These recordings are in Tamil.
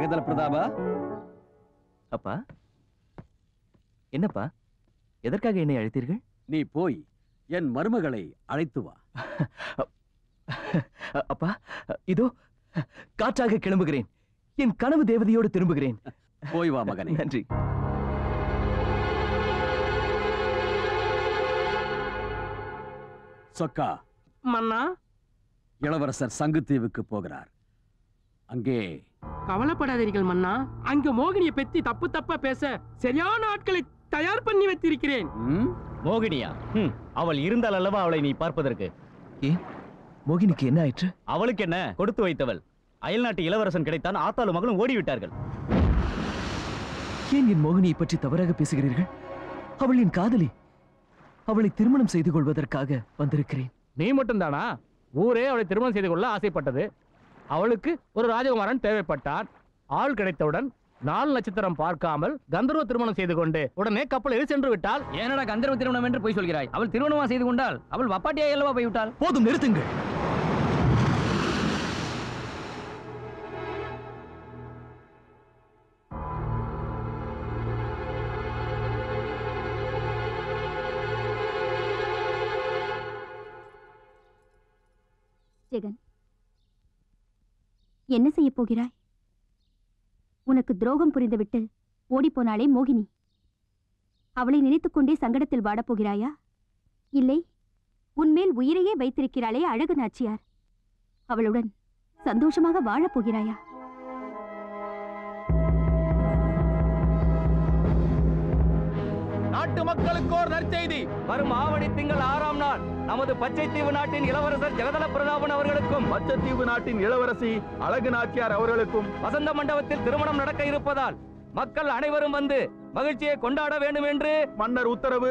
ஜெகதல பிரதாபா அப்பா என்னப்பா எதற்காக என்னை அழைத்தீர்கள் நீ போய் என் மருமகளை அழைத்து வா அ- அப்பா இதோ காற்றாக கிளம்புகிறேன் என் கனவு தேவதையோடு திரும்புகிறேன் போய் வா மகனே நன்றி சொக்கா மன்னா இளவரசர் சங்குத்தீவுக்கு போகிறார் அங்கே கவலைப்படாதீர்கள் மன்னா அங்க மோகினியை பத்தி தப்பு தப்பா பேச சரியான ஆட்களை தயார் பண்ணி வைத்திருக்கிறேன் ம், மோகினியா ஹம், அவள் இருந்தால் அல்லவா அவளை நீ பார்ப்பதற்கு ஏன் மோகினிக்கு என்ன ஆயிற்று அவளுக்கு என்ன கொடுத்து வைத்தவள் அயல்நாட்டு இளவரசன் கிடைத்தான் ஆத்தாலும் மகளும் ஓடிவிட்டார்கள் ஏன் என் மோகினியை பற்றி தவறாக பேசுகிறீர்கள் அவள் என் காதலி அவளை திருமணம் செய்து கொள்வதற்காக வந்திருக்கிறேன் நீ மட்டும்தானா ஊரே அவளை திருமணம் செய்து கொள்ள ஆசைப்பட்டது அவளுக்கு ஒரு ராஜகுமாரன் தேவைப்பட்டான் ஆள் கிடைத்தவுடன் நாலு நட்சத்திரம் பார்க்காமல் கந்தர்வ திருமணம் செய்து கொண்டு உடனே கப்பலில் சென்று விட்டால் ஏனடா கந்தர்வ திருமணம் என்று போய் சொல்கிறாய் அவள் திருமணமா செய்து கொண்டால் அவள் வப்பாட்டியா அல்லவா போய்விட்டாள் போதும் நிறுத்துங்கள் ஜெகன் என்ன செய்யப் போகிறாய் உனக்கு துரோகம் புரிந்துவிட்டு ஓடிப்போனாளே மோகினி அவளை நினைத்துக்கொண்டே சங்கடத்தில் வாடப் போகிறாயா இல்லை உன்மேல் உயிரையே வைத்திருக்கிறாளே அழகு நாச்சியார் அவளுடன் சந்தோஷமாக வாழப் போகிறாயா நாட்டு மக்களுக்கு ஒரு நற்செய்தி வரும் ஆவணி திங்கள் ஆறாம் நாள் நமது பச்சைத்தீவு நாட்டின் இளவரசர் ஜெகதல பிரதாபன் அவர்களுக்கும் பச்சைத்தீவு நாட்டின் இளவரசி அழகு நாச்சியார் அவர்களுக்கும் வசந்த மண்டபத்தில் திருமணம் நடக்க இருப்பதால் மக்கள் அனைவரும் வந்து மகிழ்ச்சியை கொண்டாட வேண்டும் என்று மன்னர் உத்தரவு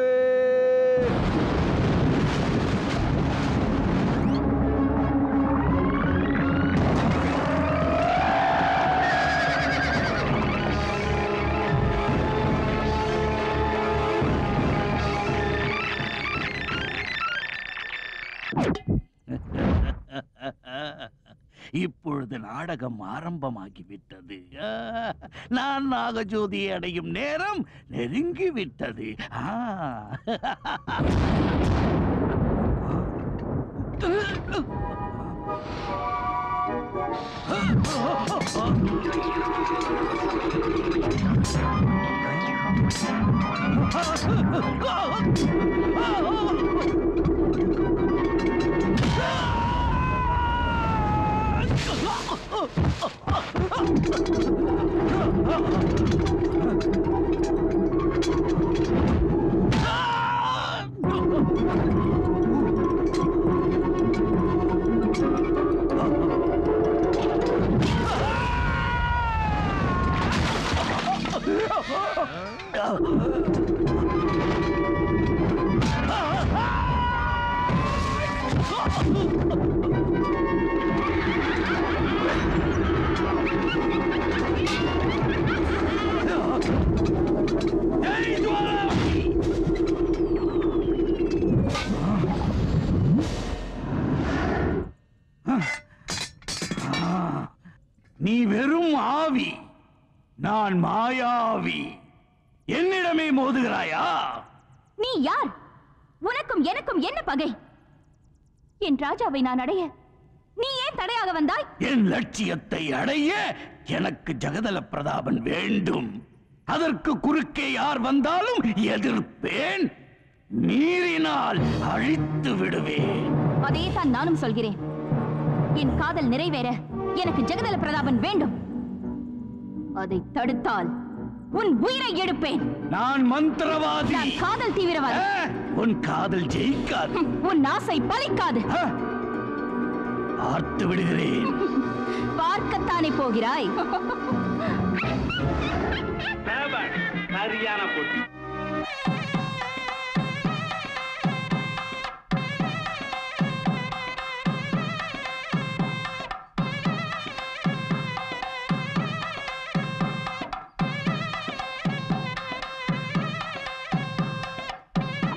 இப்பொழுது நாடகம் ஆரம்பமாகிவிட்டது ஆ, நான் நாகஜோதி அடையும் நேரம் நெருங்கிவிட்டது ஆ. நீ வெறும் ஆவி நான் மாயாவி என்னிடமே மோதுகிறாயா நீ யார் உனக்கும் எனக்கும் என்ன பகை என் ராஜாவை நான் அடைய நீ ஏன் தடையாக வந்தாய் என் லட்சியத்தை அடைய எனக்கு ஜெகதல பிரதாபன் வேண்டும் அதற்கு குறுக்கே யார் வந்தாலும் எதிர்ப்பேன் மீறினால் அழித்து விடுவேன் அதே தான் நானும் சொல்கிறேன் என் காதல் நிறைவேற எனக்கு ஜெகதல பிரதாபன் வேண்டும் அதை தடுத்தால் உன் உயிரை எடுப்பேன் நான் மந்திரவாதி நான் காதல் தீவிரவாதி ஆ, உன் காதல் ஜெயிக்காது ஹம், உன் ஆசை பலிக்காது ஆ, பார்த்து விடுகிறேன் பார்க்கத்தானே போகிறாய் சரியான போட்டி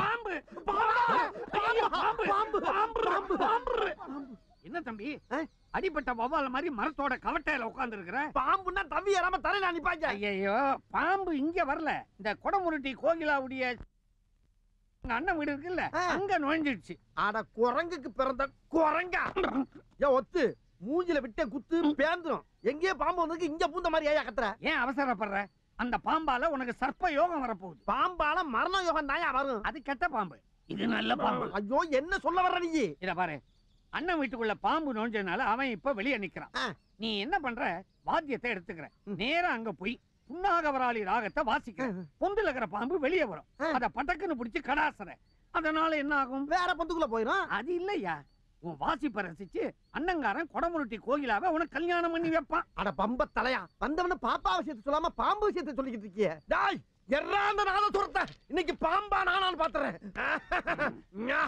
என்ன தம்பி அடிப்பட்ட வவ்வால மாதிரி மரத்தோட கவட்டையில உட்கார்ந்து இருக்கிற பாம்புன்னா தவி ஏறாம தலையில அனுப்பாங்க ஐயோ பாம்பு இங்க வரல இந்த கொடமுருட்டி கோகிலாவுடைய எங்க அண்ணன் வீடு இருக்குல்ல ஆ. அங்க நுழைஞ்சிடுச்சு அட குரங்குக்கு பிறந்த குரங்கா ஏன் ஒத்து மூஞ்சில விட்ட குத்து பேந்துரும் எங்கேயோ பாம்பு வந்ததுக்கு இங்க பூந்த மாதிரி ஏயா கத்துற ஏன் அவசரப்படுற அந்த பாம்பால உனக்கு சர்ப்ப யோகம் வரப்போகுது பாம்பால மரண யோகம் தாயா வரும் அது கெட்ட பாம்பு இது நல்ல பாம்பு ஐயோ என்ன சொல்ல வர்ற நீ இத பாரு அண்ணன் வீட்டுக்குள்ள பாம்பு நுழைஞ்சதுனால அவன் இப்ப வெளியே நிக்கிறான் ஆ. நீ என்ன பண்ற வாத்தியத்தை எடுத்துக்கிற ம். நேரா அங்க போய் புன்னாகவராளி ராகத்தை வாசிக்கிற பொந்துல இருக்கிற பாம்பு வெளியே வரும் ஆ. அத பட்டக்குன்னு பிடிச்சு கடாசற அதனால என்ன ஆகும் வேற பொந்துக்குள்ள போயிரும் அது இல்லையா உன் வாசிப்பை ரசிச்சு அண்ணங்காரன் கொடமுருட்டி கோகிலாவை உனக்கு கல்யாணம் பண்ணி வைப்பான் அட பம்ப தலையா வந்தவன பாப்பா விஷயத்தை சொல்லாம பாம்பு விஷயத்தை சொல்லிக்கிட்டு இருக்கியே டாய் எர்றாந்த நாத துரத்த இன்னைக்கு பாம்பா நானான்னு பாத்துறேன் ஞா.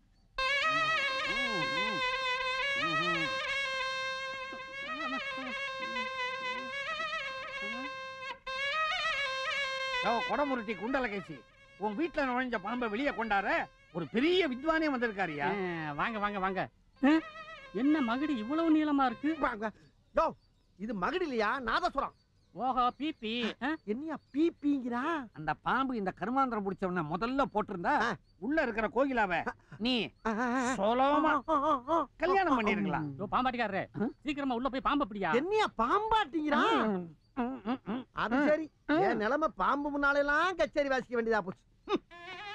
யோ, கொடமுருட்டி குண்டலகேசி உன் வீட்டுல நுழைஞ்ச பாம்பை வெளியே கொண்டார ஒரு பெரிய வித்வானே வந்திருக்காருயா வாங்க வாங்க வாங்க என்ன மகுடி இவ்வளவு நீளமா இருக்கு வாங்க. யோ இது மகடி இல்லையா நாதசுரம் ஓஹோ பிபி என்னையா பீப்பிங்கிறா அந்த பாம்பு இந்த கருமாந்திரம் பிடிச்சவன முதல்ல போட்டிருந்தா ஆ. உள்ள இருக்கிற கோகிலாவை நீ சொலோமா கல்யாணம் பண்ணிருக்கலாம் பாம்பாட்டிக்காரரு சீக்கிரமா உள்ள போய் பாம்பு பிடியா என்னையா பாம்பாட்டிங்கிறா அது சரி என் நிலைமை பாம்பு முன்னாலெல்லாம் கச்சேரி வாசிக்க வேண்டியதா போச்சு ஹம்.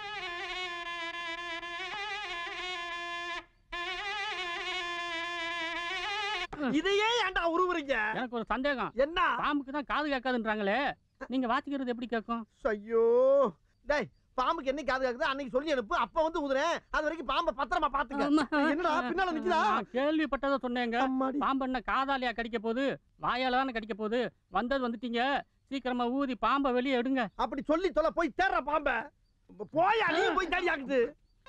இதையே ஏன்டா உருவுறீங்க எனக்கு ஒரு சந்தேகம் என்ன பாம்புக்கு தான் காது கேட்காதுன்றாங்களே நீங்க வாசிக்கிறது எப்படி கேட்கும் ஐயோ டேய் பாம்புக்கு என்ன காது கேக்குது அன்னைக்கு சொல்லி அனுப்பு அப்ப வந்து ஊதுறேன் அது வரைக்கும் பாம்பை பத்திரமா பாத்துக்க என்னடா பின்னால நிக்குதா நான் கேள்விப்பட்டதை சொன்னேங்க அம்மாடி. பாம்பு என்ன காதாலியா கடிக்க போகுது வாயால தானே கடிக்க போகுது வந்தது வந்துட்டீங்க சீக்கிரமா ஊதி பாம்பை வெளியே எடுங்க அப்படி சொல்லி தொலை போய் தேடுற பாம்ப போய் நீ போய் தேடி ஆக்குது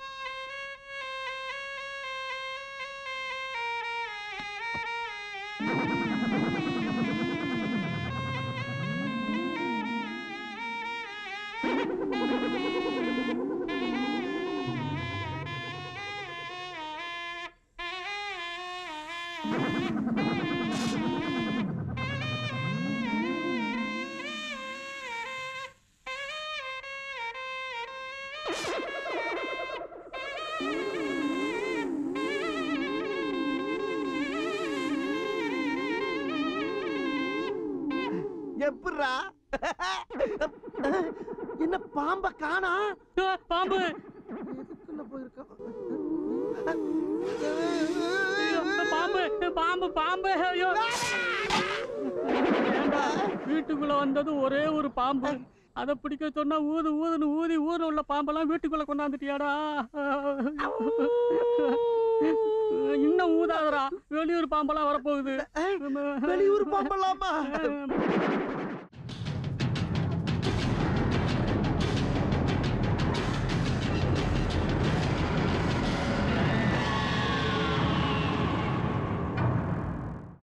எப்படிரா என்ன பாம்ப காணா ஆ, பாம்பு எதுக்குள்ள போயிருக்கான் பாம்பு பாம்பு பாம்பு ஐயோ ஏண்டா, வீட்டுக்குள்ள வந்தது ஒரே ஒரு பாம்பு அத பிடிக்க சொன்னா ஊது ஊதுன்னு ஊதி ஊர்ல உள்ள பாம்பெல்லாம் வீட்டுக்குள்ள கொண்டாந்துட்டியாடா இன்னும் ஊதாதடா வெளியூர் பாம்பெல்லாம் வரப்போகுது வெளியூர் பாம்பலாமா